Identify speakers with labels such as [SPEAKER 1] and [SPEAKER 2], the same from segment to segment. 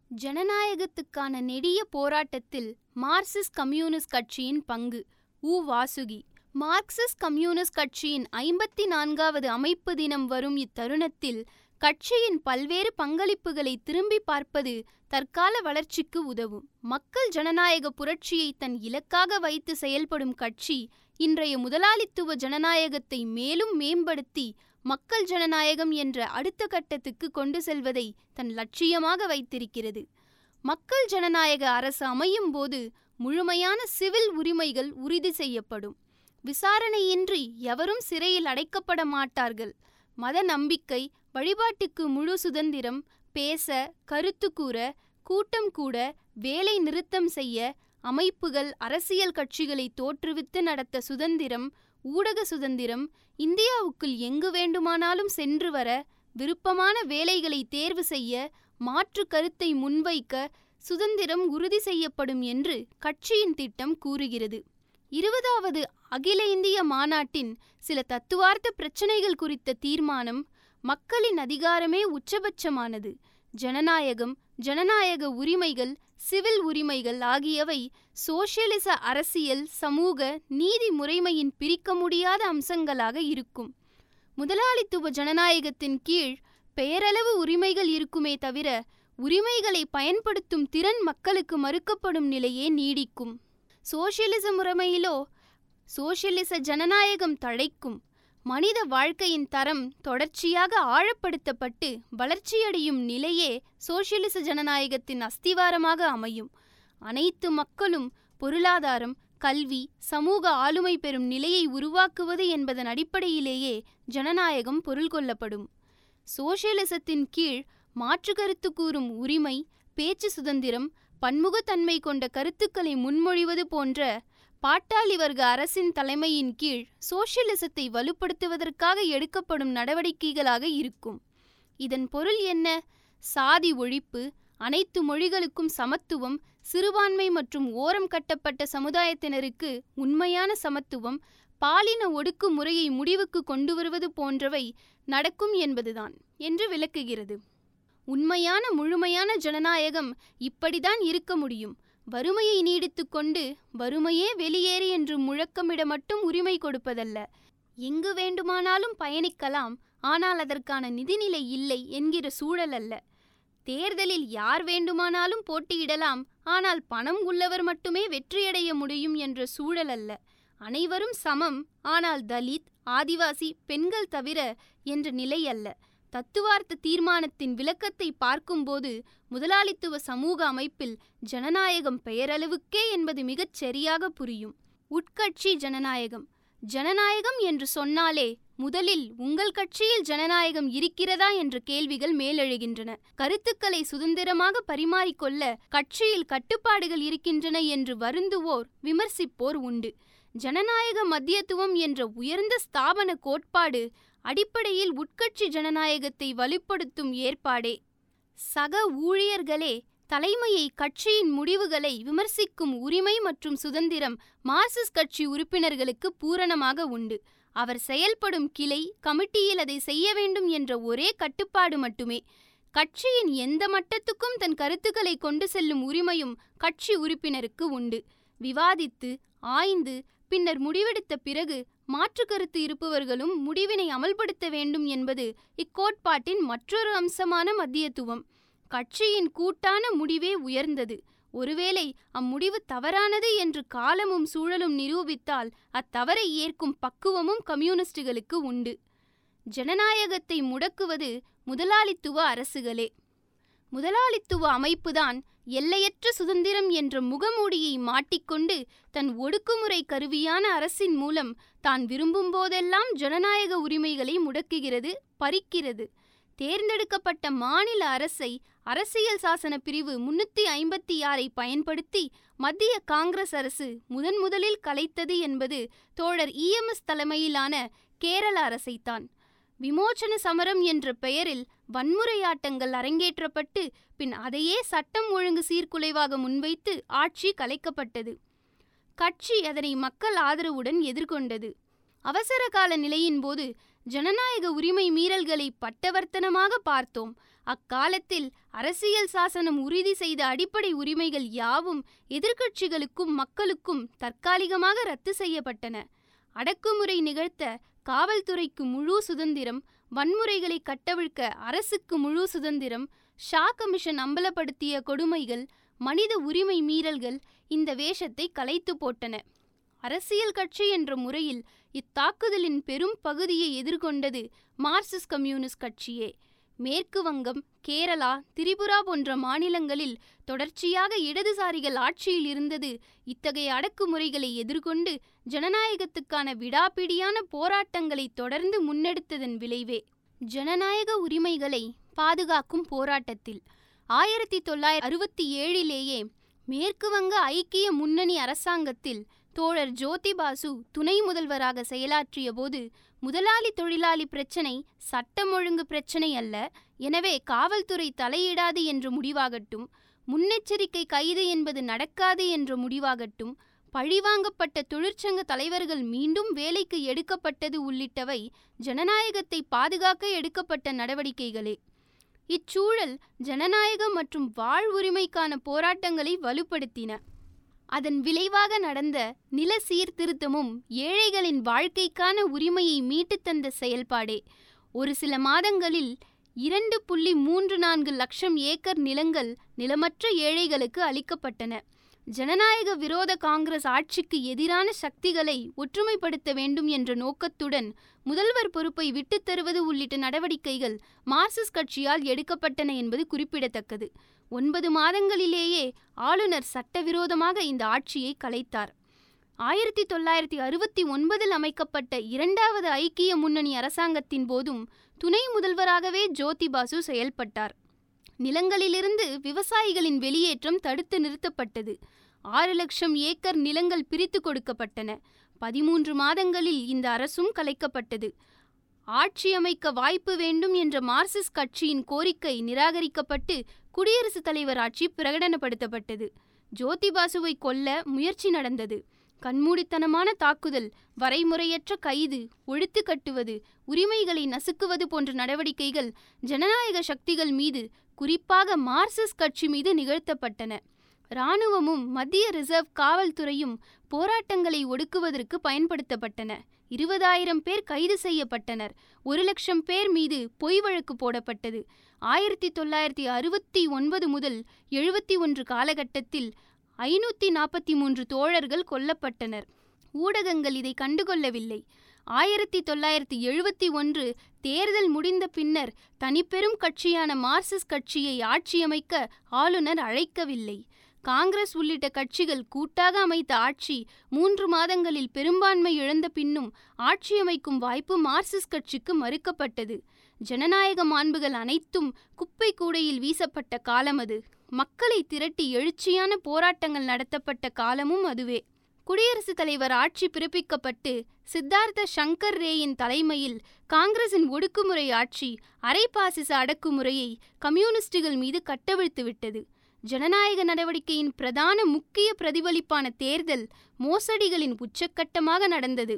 [SPEAKER 1] ஜனநாயகத்துக்கான நெடிய போராட்டத்தில் Marxist communist கட்சியின் பங்கு உ வாசுகி மார்க்சிஸ்ட் கம்யூனிஸ்ட் கட்சியின் ஐம்பத்தி நான்காவது அமைப்பு தினம் வரும் இத்தருணத்தில் கட்சியின் பல்வேறு பங்களிப்புகளை திரும்பி பார்ப்பது தற்கால வளர்ச்சிக்கு உதவும் மக்கள் ஜனநாயக புரட்சியை தன் இலக்காக வைத்து செயல்படும் கட்சி இன்றைய முதலாளித்துவ ஜனநாயகத்தை மேலும் மேம்படுத்தி மக்கள் ஜனநாயகம் என்ற அடுத்த கட்டத்துக்கு கொண்டு செல்வதை தன் லட்சியமாக வைத்திருக்கிறது மக்கள் ஜனநாயக அரசு அமையும் போது முழுமையான சிவில் உரிமைகள் உறுதி செய்யப்படும் விசாரணையின்றி எவரும் சிறையில் அடைக்கப்பட மாட்டார்கள் மத நம்பிக்கை வழிபாட்டுக்கு முழு சுதந்திரம் பேச கருத்து கூற கூட்டம் கூட வேலை நிறுத்தம் செய்ய அமைப்புகள் அரசியல் கட்சிகளை தோற்றுவித்து நடத்த சுதந்திரம் ஊடக சுதந்திரம் இந்தியாவுக்குள் எங்கு வேண்டுமானாலும் சென்று வர விருப்பமான வேலைகளை தேர்வு செய்ய மாற்று கருத்தை முன்வைக்க சுதந்திரம் உறுதி செய்யப்படும் என்று கட்சியின் திட்டம் கூறுகிறது இருபதாவது அகில இந்திய மாநாட்டின் சில தத்துவார்த்த பிரச்சனைகள் குறித்த தீர்மானம் மக்களின் அதிகாரமே உச்சபட்சமானது ஜனநாயகம் ஜனநாயக உரிமைகள் சிவில் உரிமைகள் ஆகியவை சோசியலிச அரசியல் சமூக நீதி முறைமையின் பிரிக்க முடியாத அம்சங்களாக இருக்கும் முதலாளித்துவ ஜனநாயகத்தின் கீழ் பெயரளவு உரிமைகள் இருக்குமே தவிர உரிமைகளை பயன்படுத்தும் திறன் மக்களுக்கு மறுக்கப்படும் நிலையே நீடிக்கும் சோசியலிச முறைமையிலோ சோசியலிச ஜனநாயகம் தழைக்கும் மனித வாழ்க்கையின் தரம் தொடர்ச்சியாக ஆழப்படுத்தப்பட்டு வளர்ச்சியடையும் நிலையே சோசியலிச ஜனநாயகத்தின் அஸ்திவாரமாக அமையும் அனைத்து மக்களும் பொருளாதாரம் கல்வி சமூக ஆளுமை பெறும் நிலையை உருவாக்குவது என்பதன் அடிப்படையிலேயே ஜனநாயகம் பொருள் கொள்ளப்படும் சோசியலிசத்தின் கீழ் மாற்று கருத்து கூறும் உரிமை பேச்சு சுதந்திரம் பன்முகத்தன்மை கொண்ட கருத்துக்களை முன்மொழிவது போன்ற பாட்டாளி வர்க்க அரசின் தலைமையின் கீழ் சோசியலிசத்தை வலுப்படுத்துவதற்காக எடுக்கப்படும் நடவடிக்கைகளாக இருக்கும் இதன் பொருள் என்ன சாதி ஒழிப்பு அனைத்து மொழிகளுக்கும் சமத்துவம் சிறுபான்மை மற்றும் ஓரம் கட்டப்பட்ட சமுதாயத்தினருக்கு உண்மையான சமத்துவம் பாலின ஒடுக்குமுறையை முடிவுக்கு கொண்டு வருவது போன்றவை நடக்கும் என்பதுதான் என்று விளக்குகிறது உண்மையான முழுமையான ஜனநாயகம் இப்படிதான் இருக்க முடியும் வறுமையை நீடித்து கொண்டு வறுமையே வெளியேறு என்று முழக்கமிட மட்டும் உரிமை கொடுப்பதல்ல எங்கு வேண்டுமானாலும் பயணிக்கலாம் ஆனால் அதற்கான நிதிநிலை இல்லை என்கிற சூழல் அல்ல தேர்தலில் யார் வேண்டுமானாலும் போட்டியிடலாம் ஆனால் பணம் உள்ளவர் மட்டுமே வெற்றியடைய முடியும் என்ற சூழல் அல்ல அனைவரும் சமம் ஆனால் தலித் ஆதிவாசி பெண்கள் தவிர என்ற நிலை அல்ல தத்துவார்த்த தீர்மானத்தின் விளக்கத்தை பார்க்கும்போது முதலாளித்துவ சமூக அமைப்பில் ஜனநாயகம் பெயரளவுக்கே என்பது மிகச் சரியாக புரியும் உட்கட்சி ஜனநாயகம் ஜனநாயகம் என்று சொன்னாலே முதலில் உங்கள் கட்சியில் ஜனநாயகம் இருக்கிறதா என்ற கேள்விகள் மேலெழுகின்றன கருத்துக்களை சுதந்திரமாக பரிமாறிக்கொள்ள கட்சியில் கட்டுப்பாடுகள் இருக்கின்றன என்று வருந்துவோர் விமர்சிப்போர் உண்டு ஜனநாயக மத்தியத்துவம் என்ற உயர்ந்த ஸ்தாபன கோட்பாடு அடிப்படையில் உட்கட்சி ஜனநாயகத்தை வலுப்படுத்தும் ஏற்பாடே சக ஊழியர்களே தலைமையை கட்சியின் முடிவுகளை விமர்சிக்கும் உரிமை மற்றும் சுதந்திரம் மார்க்சிஸ்ட் கட்சி உறுப்பினர்களுக்கு பூரணமாக உண்டு அவர் செயல்படும் கிளை கமிட்டியில் அதை செய்ய வேண்டும் என்ற ஒரே கட்டுப்பாடு மட்டுமே கட்சியின் எந்த மட்டத்துக்கும் தன் கருத்துக்களை கொண்டு செல்லும் உரிமையும் கட்சி உறுப்பினருக்கு உண்டு விவாதித்து ஆய்ந்து பின்னர் முடிவெடுத்த பிறகு மாற்று கருத்து இருப்பவர்களும் முடிவினை அமல்படுத்த வேண்டும் என்பது இக்கோட்பாட்டின் மற்றொரு அம்சமான மத்தியத்துவம் கட்சியின் கூட்டான முடிவே உயர்ந்தது ஒருவேளை அம்முடிவு தவறானது என்று காலமும் சூழலும் நிரூபித்தால் அத்தவறை ஏற்கும் பக்குவமும் கம்யூனிஸ்டுகளுக்கு உண்டு ஜனநாயகத்தை முடக்குவது முதலாளித்துவ அரசுகளே முதலாளித்துவ அமைப்புதான் எல்லையற்ற சுதந்திரம் என்ற முகமூடியை மாட்டிக்கொண்டு தன் ஒடுக்குமுறை கருவியான அரசின் மூலம் தான் விரும்பும் போதெல்லாம் ஜனநாயக உரிமைகளை முடக்குகிறது பறிக்கிறது தேர்ந்தெடுக்கப்பட்ட மாநில அரசை அரசியல் சாசன பிரிவு முன்னூத்தி ஐம்பத்தி ஆறை பயன்படுத்தி மத்திய காங்கிரஸ் அரசு முதன் முதலில் கலைத்தது என்பது தோழர் இஎம்எஸ் தலைமையிலான கேரள அரசைத்தான் விமோச்சன சமரம் என்ற பெயரில் வன்முறையாட்டங்கள் அரங்கேற்றப்பட்டு பின் அதையே சட்டம் ஒழுங்கு சீர்குலைவாக முன்வைத்து ஆட்சி கலைக்கப்பட்டது கட்சி அதனை மக்கள் ஆதரவுடன் எதிர்கொண்டது அவசர கால நிலையின் போது ஜனநாயக உரிமை மீறல்களை பட்டவர்த்தனமாக பார்த்தோம் அக்காலத்தில் அரசியல் சாசனம் உறுதி செய்த அடிப்படை உரிமைகள் யாவும் எதிர்க்கட்சிகளுக்கும் மக்களுக்கும் தற்காலிகமாக ரத்து செய்யப்பட்டன அடக்குமுறை நிகழ்த்த காவல்துறைக்கு முழு சுதந்திரம் வன்முறைகளை கட்டவிழ்க்க அரசுக்கு முழு சுதந்திரம் ஷா கமிஷன் அம்பலப்படுத்திய கொடுமைகள் மனித உரிமை மீறல்கள் இந்த வேஷத்தை கலைத்து போட்டன அரசியல் கட்சி என்ற முறையில் இத்தாக்குதலின் பெரும் பகுதியை எதிர்கொண்டது மார்க்சிஸ்ட் கம்யூனிஸ்ட் கட்சியே மேற்கு வங்கம் கேரளா திரிபுரா போன்ற மாநிலங்களில் தொடர்ச்சியாக இடதுசாரிகள் ஆட்சியில் இருந்தது இத்தகைய அடக்குமுறைகளை எதிர்கொண்டு ஜனநாயகத்துக்கான விடாப்பிடியான போராட்டங்களை தொடர்ந்து முன்னெடுத்ததன் விளைவே ஜனநாயக உரிமைகளை பாதுகாக்கும் போராட்டத்தில் ஆயிரத்தி தொள்ளாயிரத்தி அறுபத்தி ஏழிலேயே மேற்கு வங்க ஐக்கிய முன்னணி அரசாங்கத்தில் தோழர் ஜோதி பாசு துணை முதல்வராக செயலாற்றிய போது முதலாளி தொழிலாளி பிரச்சினை சட்டம் ஒழுங்கு பிரச்சினை அல்ல எனவே காவல்துறை தலையிடாது என்று முடிவாகட்டும் முன்னெச்சரிக்கை கைது என்பது நடக்காது என்ற முடிவாகட்டும் பழிவாங்கப்பட்ட தொழிற்சங்க தலைவர்கள் மீண்டும் வேலைக்கு எடுக்கப்பட்டது உள்ளிட்டவை ஜனநாயகத்தை பாதுகாக்க எடுக்கப்பட்ட நடவடிக்கைகளே இச்சூழல் ஜனநாயகம் மற்றும் வாழ்வுரிமைக்கான போராட்டங்களை வலுப்படுத்தின அதன் விளைவாக நடந்த நில சீர்திருத்தமும் ஏழைகளின் வாழ்க்கைக்கான உரிமையை மீட்டுத் தந்த செயல்பாடே ஒரு சில மாதங்களில் இரண்டு புள்ளி மூன்று நான்கு லட்சம் ஏக்கர் நிலங்கள் நிலமற்ற ஏழைகளுக்கு அளிக்கப்பட்டன ஜனநாயக விரோத காங்கிரஸ் ஆட்சிக்கு எதிரான சக்திகளை ஒற்றுமைப்படுத்த வேண்டும் என்ற நோக்கத்துடன் முதல்வர் பொறுப்பை விட்டுத் தருவது உள்ளிட்ட நடவடிக்கைகள் மார்க்சிஸ்ட் கட்சியால் எடுக்கப்பட்டன என்பது குறிப்பிடத்தக்கது ஒன்பது மாதங்களிலேயே ஆளுநர் சட்டவிரோதமாக இந்த ஆட்சியை கலைத்தார் ஆயிரத்தி தொள்ளாயிரத்தி அறுபத்தி ஒன்பதில் அமைக்கப்பட்ட இரண்டாவது ஐக்கிய முன்னணி அரசாங்கத்தின் போதும் துணை முதல்வராகவே ஜோதி பாசு செயல்பட்டார் நிலங்களிலிருந்து விவசாயிகளின் வெளியேற்றம் தடுத்து நிறுத்தப்பட்டது ஆறு லட்சம் ஏக்கர் நிலங்கள் பிரித்து கொடுக்கப்பட்டன பதிமூன்று மாதங்களில் இந்த அரசும் கலைக்கப்பட்டது ஆட்சி அமைக்க வாய்ப்பு வேண்டும் என்ற மார்க்சிஸ்ட் கட்சியின் கோரிக்கை நிராகரிக்கப்பட்டு குடியரசுத் தலைவர் ஆட்சி பிரகடனப்படுத்தப்பட்டது ஜோதிபாசுவை கொல்ல முயற்சி நடந்தது கண்மூடித்தனமான தாக்குதல் வரைமுறையற்ற கைது ஒழித்து கட்டுவது உரிமைகளை நசுக்குவது போன்ற நடவடிக்கைகள் ஜனநாயக சக்திகள் மீது குறிப்பாக மார்க்சிஸ்ட் கட்சி மீது நிகழ்த்தப்பட்டன இராணுவமும் மத்திய ரிசர்வ் காவல்துறையும் போராட்டங்களை ஒடுக்குவதற்கு பயன்படுத்தப்பட்டன இருபதாயிரம் பேர் கைது செய்யப்பட்டனர் ஒரு லட்சம் பேர் மீது பொய் வழக்கு போடப்பட்டது ஆயிரத்தி தொள்ளாயிரத்தி அறுபத்தி ஒன்பது முதல் எழுபத்தி ஒன்று காலகட்டத்தில் ஐநூற்றி நாற்பத்தி மூன்று தோழர்கள் கொல்லப்பட்டனர் ஊடகங்கள் இதை கண்டுகொள்ளவில்லை ஆயிரத்தி தொள்ளாயிரத்தி எழுபத்தி ஒன்று தேர்தல் முடிந்த பின்னர் தனிப்பெரும் கட்சியான மார்க்சிஸ்ட் கட்சியை ஆட்சியமைக்க ஆளுநர் அழைக்கவில்லை காங்கிரஸ் உள்ளிட்ட கட்சிகள் கூட்டாக அமைத்த ஆட்சி மூன்று மாதங்களில் பெரும்பான்மை இழந்த பின்னும் ஆட்சியமைக்கும் வாய்ப்பு மார்க்சிஸ்ட் கட்சிக்கு மறுக்கப்பட்டது ஜனநாயக மாண்புகள் அனைத்தும் குப்பை கூடையில் வீசப்பட்ட காலம் அது மக்களை திரட்டி எழுச்சியான போராட்டங்கள் நடத்தப்பட்ட காலமும் அதுவே குடியரசுத் தலைவர் ஆட்சி பிறப்பிக்கப்பட்டு சித்தார்த்த சங்கர் ரேயின் தலைமையில் காங்கிரசின் ஒடுக்குமுறை ஆட்சி அரை பாசிச அடக்குமுறையை கம்யூனிஸ்டுகள் மீது கட்டவிழ்த்து விட்டது ஜனநாயக நடவடிக்கையின் பிரதான முக்கிய பிரதிபலிப்பான தேர்தல் மோசடிகளின் உச்சக்கட்டமாக நடந்தது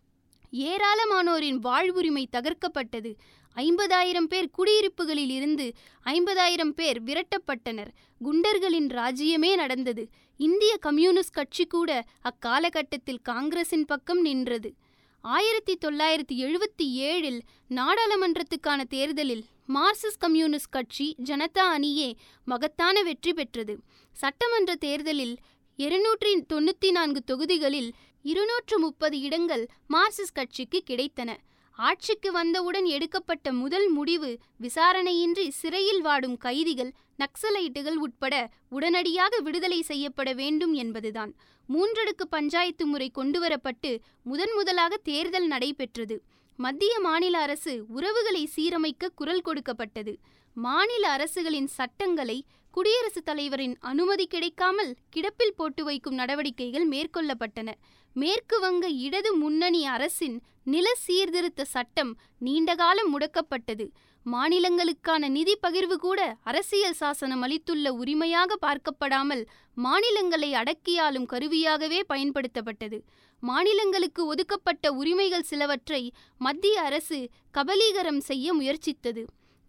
[SPEAKER 1] ஏராளமானோரின் வாழ்வுரிமை தகர்க்கப்பட்டது ஐம்பதாயிரம் பேர் குடியிருப்புகளில் இருந்து ஐம்பதாயிரம் பேர் விரட்டப்பட்டனர் குண்டர்களின் ராஜ்யமே நடந்தது இந்திய கம்யூனிஸ்ட் கட்சி கூட அக்காலகட்டத்தில் காங்கிரசின் பக்கம் நின்றது ஆயிரத்தி தொள்ளாயிரத்தி எழுபத்தி ஏழில் நாடாளுமன்றத்துக்கான தேர்தலில் மார்க்சிஸ்ட் கம்யூனிஸ்ட் கட்சி ஜனதா அணியே மகத்தான வெற்றி பெற்றது சட்டமன்ற தேர்தலில் இருநூற்றி தொண்ணூற்றி நான்கு தொகுதிகளில் இருநூற்று முப்பது இடங்கள் மார்க்சிஸ்ட் கட்சிக்கு கிடைத்தன ஆட்சிக்கு வந்தவுடன் எடுக்கப்பட்ட முதல் முடிவு விசாரணையின்றி சிறையில் வாடும் கைதிகள் நக்சலைட்டுகள் உட்பட உடனடியாக விடுதலை செய்யப்பட வேண்டும் என்பதுதான் மூன்றடுக்கு பஞ்சாயத்து முறை கொண்டுவரப்பட்டு முதன் முதலாக தேர்தல் நடைபெற்றது மத்திய மாநில அரசு உறவுகளை சீரமைக்க குரல் கொடுக்கப்பட்டது மாநில அரசுகளின் சட்டங்களை குடியரசுத் தலைவரின் அனுமதி கிடைக்காமல் கிடப்பில் போட்டு வைக்கும் நடவடிக்கைகள் மேற்கொள்ளப்பட்டன மேற்கு வங்க இடது முன்னணி அரசின் நில சீர்திருத்த சட்டம் நீண்டகாலம் முடக்கப்பட்டது மாநிலங்களுக்கான நிதி பகிர்வு கூட அரசியல் சாசனம் அளித்துள்ள உரிமையாக பார்க்கப்படாமல் மாநிலங்களை அடக்கியாலும் கருவியாகவே பயன்படுத்தப்பட்டது மாநிலங்களுக்கு ஒதுக்கப்பட்ட உரிமைகள் சிலவற்றை மத்திய அரசு கபலீகரம் செய்ய முயற்சித்தது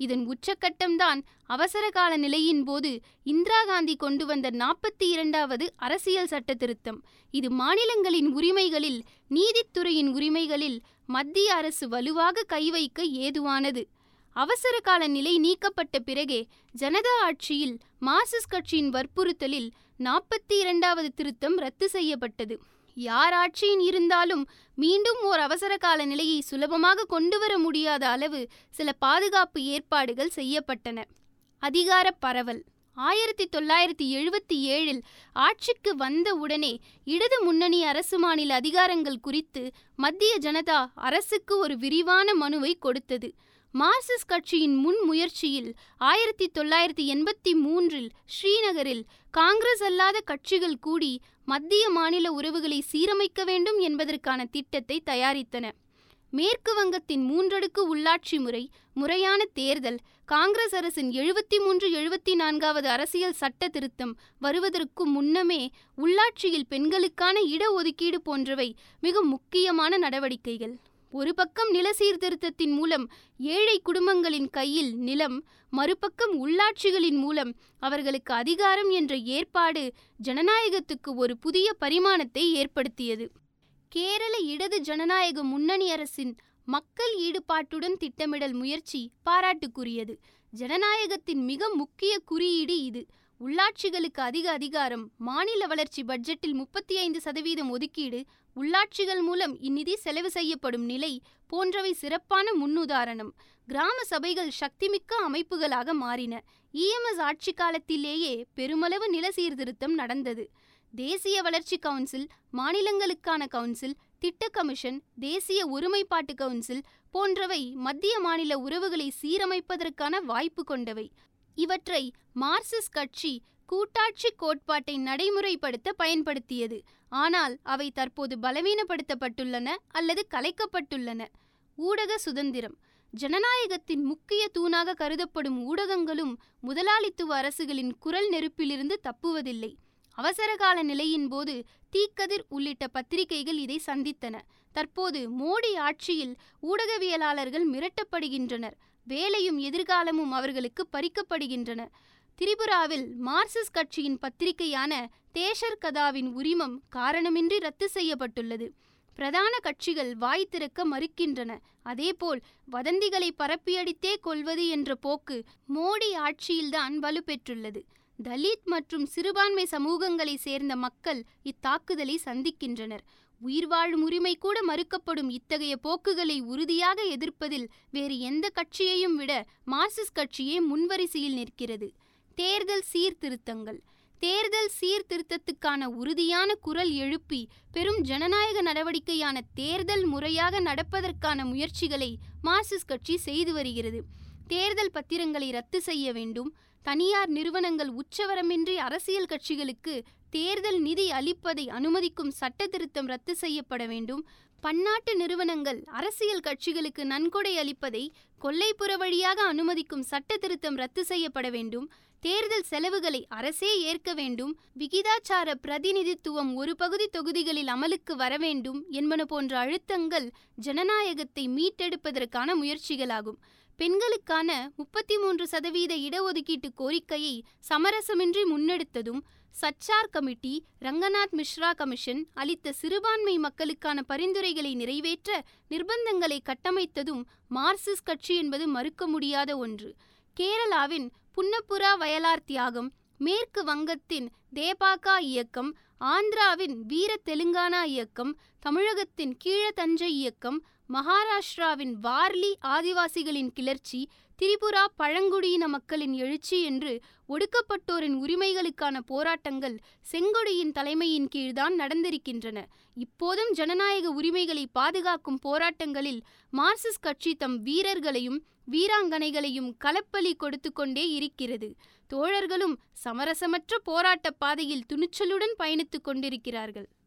[SPEAKER 1] இதன் உச்சக்கட்டம்தான் அவசர கால நிலையின் போது இந்திரா காந்தி கொண்டு வந்த நாற்பத்தி இரண்டாவது அரசியல் சட்ட திருத்தம் இது மாநிலங்களின் உரிமைகளில் நீதித்துறையின் உரிமைகளில் மத்திய அரசு வலுவாக கை வைக்க ஏதுவானது அவசர கால நிலை நீக்கப்பட்ட பிறகே ஜனதா ஆட்சியில் மார்க்சிஸ்ட் கட்சியின் வற்புறுத்தலில் நாற்பத்தி இரண்டாவது திருத்தம் ரத்து செய்யப்பட்டது யார் ஆட்சியின் இருந்தாலும் மீண்டும் ஓர் அவசர கால நிலையை சுலபமாக கொண்டு வர முடியாத அளவு சில பாதுகாப்பு ஏற்பாடுகள் செய்யப்பட்டன அதிகார பரவல் ஆயிரத்தி தொள்ளாயிரத்தி எழுபத்தி ஏழில் ஆட்சிக்கு வந்த உடனே இடது முன்னணி அரசு மாநில அதிகாரங்கள் குறித்து மத்திய ஜனதா அரசுக்கு ஒரு விரிவான மனுவை கொடுத்தது மார்க்சிஸ்ட் கட்சியின் முன் முயற்சியில் ஆயிரத்தி தொள்ளாயிரத்தி எண்பத்தி மூன்றில் ஸ்ரீநகரில் காங்கிரஸ் அல்லாத கட்சிகள் கூடி மத்திய மாநில உறவுகளை சீரமைக்க வேண்டும் என்பதற்கான திட்டத்தை தயாரித்தன மேற்கு வங்கத்தின் மூன்றடுக்கு உள்ளாட்சி முறை முறையான தேர்தல் காங்கிரஸ் அரசின் எழுபத்தி மூன்று எழுபத்தி நான்காவது அரசியல் சட்ட திருத்தம் வருவதற்கு முன்னமே உள்ளாட்சியில் பெண்களுக்கான இடஒதுக்கீடு போன்றவை மிக முக்கியமான நடவடிக்கைகள் ஒரு பக்கம் நில சீர்திருத்தத்தின் மூலம் ஏழை குடும்பங்களின் கையில் நிலம் மறுபக்கம் உள்ளாட்சிகளின் மூலம் அவர்களுக்கு அதிகாரம் என்ற ஏற்பாடு ஜனநாயகத்துக்கு ஒரு புதிய பரிமாணத்தை ஏற்படுத்தியது கேரள இடது ஜனநாயக முன்னணி அரசின் மக்கள் ஈடுபாட்டுடன் திட்டமிடல் முயற்சி பாராட்டுக்குரியது ஜனநாயகத்தின் மிக முக்கிய குறியீடு இது உள்ளாட்சிகளுக்கு அதிக அதிகாரம் மாநில வளர்ச்சி பட்ஜெட்டில் முப்பத்தி ஐந்து சதவீதம் ஒதுக்கீடு உள்ளாட்சிகள் மூலம் இந்நிதி செலவு செய்யப்படும் நிலை போன்றவை சிறப்பான முன்னுதாரணம் கிராம சபைகள் சக்திமிக்க அமைப்புகளாக மாறின இஎம்எஸ் ஆட்சி காலத்திலேயே பெருமளவு நில சீர்திருத்தம் நடந்தது தேசிய வளர்ச்சி கவுன்சில் மாநிலங்களுக்கான கவுன்சில் திட்ட கமிஷன் தேசிய ஒருமைப்பாட்டு கவுன்சில் போன்றவை மத்திய மாநில உறவுகளை சீரமைப்பதற்கான வாய்ப்பு கொண்டவை இவற்றை மார்க்சிஸ்ட் கட்சி கூட்டாட்சி கோட்பாட்டை நடைமுறைப்படுத்த பயன்படுத்தியது ஆனால் அவை தற்போது பலவீனப்படுத்தப்பட்டுள்ளன அல்லது கலைக்கப்பட்டுள்ளன ஊடக சுதந்திரம் ஜனநாயகத்தின் முக்கிய தூணாக கருதப்படும் ஊடகங்களும் முதலாளித்துவ அரசுகளின் குரல் நெருப்பிலிருந்து தப்புவதில்லை அவசரகால நிலையின் போது தீக்கதிர் உள்ளிட்ட பத்திரிகைகள் இதை சந்தித்தன தற்போது மோடி ஆட்சியில் ஊடகவியலாளர்கள் மிரட்டப்படுகின்றனர் வேலையும் எதிர்காலமும் அவர்களுக்கு பறிக்கப்படுகின்றன திரிபுராவில் மார்க்சிஸ்ட் கட்சியின் பத்திரிகையான தேஷர் கதாவின் உரிமம் காரணமின்றி ரத்து செய்யப்பட்டுள்ளது பிரதான கட்சிகள் வாய் திறக்க மறுக்கின்றன அதேபோல் வதந்திகளை பரப்பியடித்தே கொள்வது என்ற போக்கு மோடி ஆட்சியில்தான் வலுப்பெற்றுள்ளது தலித் மற்றும் சிறுபான்மை சமூகங்களை சேர்ந்த மக்கள் இத்தாக்குதலை சந்திக்கின்றனர் உயிர் வாழும் உரிமை கூட மறுக்கப்படும் இத்தகைய போக்குகளை உறுதியாக எதிர்ப்பதில் வேறு எந்த கட்சியையும் விட மார்க்சிஸ்ட் கட்சியே முன்வரிசையில் நிற்கிறது தேர்தல் சீர்திருத்தங்கள் தேர்தல் சீர்திருத்தத்துக்கான உறுதியான குரல் எழுப்பி பெரும் ஜனநாயக நடவடிக்கையான தேர்தல் முறையாக நடப்பதற்கான முயற்சிகளை மார்க்சிஸ்ட் கட்சி செய்து வருகிறது தேர்தல் பத்திரங்களை ரத்து செய்ய வேண்டும் தனியார் நிறுவனங்கள் உச்சவரமின்றி அரசியல் கட்சிகளுக்கு தேர்தல் நிதி அளிப்பதை அனுமதிக்கும் சட்ட திருத்தம் ரத்து செய்யப்பட வேண்டும் பன்னாட்டு நிறுவனங்கள் அரசியல் கட்சிகளுக்கு நன்கொடை அளிப்பதை கொல்லைப்புற வழியாக அனுமதிக்கும் சட்ட திருத்தம் ரத்து செய்யப்பட வேண்டும் தேர்தல் செலவுகளை அரசே ஏற்க வேண்டும் விகிதாச்சார பிரதிநிதித்துவம் ஒரு பகுதி தொகுதிகளில் அமலுக்கு வர வேண்டும் என்பன போன்ற அழுத்தங்கள் ஜனநாயகத்தை மீட்டெடுப்பதற்கான முயற்சிகளாகும் பெண்களுக்கான முப்பத்தி மூன்று சதவீத இடஒதுக்கீட்டு கோரிக்கையை சமரசமின்றி முன்னெடுத்ததும் சச்சார் கமிட்டி ரங்கநாத் மிஸ்ரா கமிஷன் அளித்த சிறுபான்மை மக்களுக்கான பரிந்துரைகளை நிறைவேற்ற நிர்பந்தங்களை கட்டமைத்ததும் மார்க்சிஸ்ட் கட்சி என்பது மறுக்க முடியாத ஒன்று கேரளாவின் புன்னப்புரா வயலார் தியாகம் மேற்கு வங்கத்தின் தேபாகா இயக்கம் ஆந்திராவின் வீர தெலுங்கானா இயக்கம் தமிழகத்தின் கீழதஞ்சை இயக்கம் மகாராஷ்டிராவின் வார்லி ஆதிவாசிகளின் கிளர்ச்சி திரிபுரா பழங்குடியின மக்களின் எழுச்சி என்று ஒடுக்கப்பட்டோரின் உரிமைகளுக்கான போராட்டங்கள் செங்கொடியின் தலைமையின் கீழ்தான் நடந்திருக்கின்றன இப்போதும் ஜனநாயக உரிமைகளை பாதுகாக்கும் போராட்டங்களில் மார்க்சிஸ்ட் கட்சி தம் வீரர்களையும் வீராங்கனைகளையும் களப்பலி கொடுத்து கொண்டே இருக்கிறது தோழர்களும் சமரசமற்ற போராட்ட பாதையில் துணிச்சலுடன் பயணித்துக் கொண்டிருக்கிறார்கள்